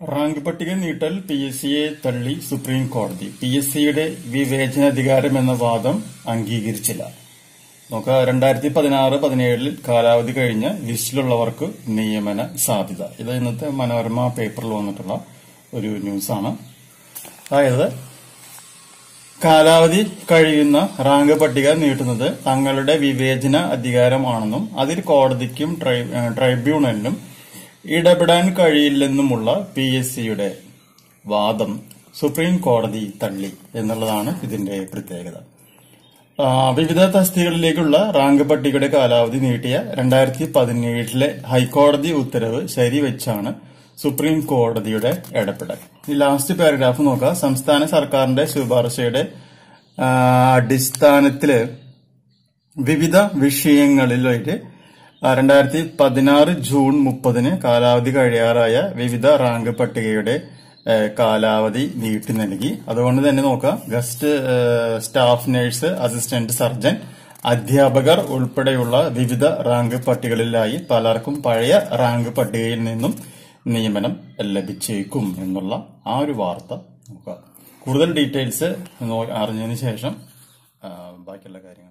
rank പട്ടിക നീട്ടൽ P S സിയെ തള്ളി സുപ്രീം കോടതി പി എസ് സിയുടെ വിവേചനാധികാരം എന്ന വാദം അംഗീകരിച്ചില്ല നോക്കുക രണ്ടായിരത്തി പതിനാറ് പതിനേഴിൽ കാലാവധി കഴിഞ്ഞ ലിസ്റ്റിലുള്ളവർക്ക് നിയമന സാധ്യത ഇത് ഇന്നത്തെ മനോരമ പേപ്പറിൽ വന്നിട്ടുള്ള ഒരു ന്യൂസാണ് അതായത് കാലാവധി കഴിയുന്ന റാങ്ക് പട്ടിക നീട്ടുന്നത് തങ്ങളുടെ വിവേചന അധികാരമാണെന്നും അതിൽ കോടതിക്കും ട്രൈ- ഏഹ് ട്രൈബ്യൂണലിനും ഇടപെടാൻ കഴിയില്ലെന്നുമുള്ള പി എസ് സിയുടെ വാദം സുപ്രീം കോടതി തള്ളി എന്നുള്ളതാണ് ഇതിന്റെ പ്രത്യേകത ആ, വിവിധ തസ്തികകളിലേക്കുള്ള റാങ്ക് പട്ടികയുടെ കാലാവധി നീട്ടിയ രണ്ടായിരത്തി പതിനേഴിലെ ഹൈക്കോടതി ഉത്തരവ് ശരിവെച്ചാണ് സുപ്രീം കോടതിയുടെ ഇടപെടൽ ഈ ലാസ്റ്റ് പാരഗ്രാഫ് നോക്കുക സംസ്ഥാന സർക്കാരിന്റെ ശുപാർശയുടെ ആ, അടിസ്ഥാനത്തില് വിവിധ വിഷയങ്ങളിലായിട്ട് രണ്ടായിരത്തി പതിനാറ് ജൂൺ മുപ്പതിന് കാലാവധി കഴിയാറായ വിവിധ റാങ്ക് പട്ടികയുടെ ഏഹ്, കാലാവധി നീട്ടി നൽകി അതുകൊണ്ട് തന്നെ നോക്കാം ഗസ്റ്റ് ഏഹ്, സ്റ്റാഫ് നഴ്സ് അസിസ്റ്റന്റ് സർജൻ അധ്യാപകർ ഉൾപ്പെടെയുള്ള വിവിധ റാങ്ക് പട്ടികകളിലായി പലർക്കും പഴയ റാങ്ക് പട്ടികയിൽ നിന്നും നിയമനം ലഭിച്ചേക്കും എന്നുള്ള ആ ഒരു വാർത്ത നോക്കാം കൂടുതൽ ഡീറ്റെയിൽസ് നോ- അറിഞ്ഞതിന് ശേഷം ആ, ബാക്കിയുള്ള കാര്യങ്ങൾ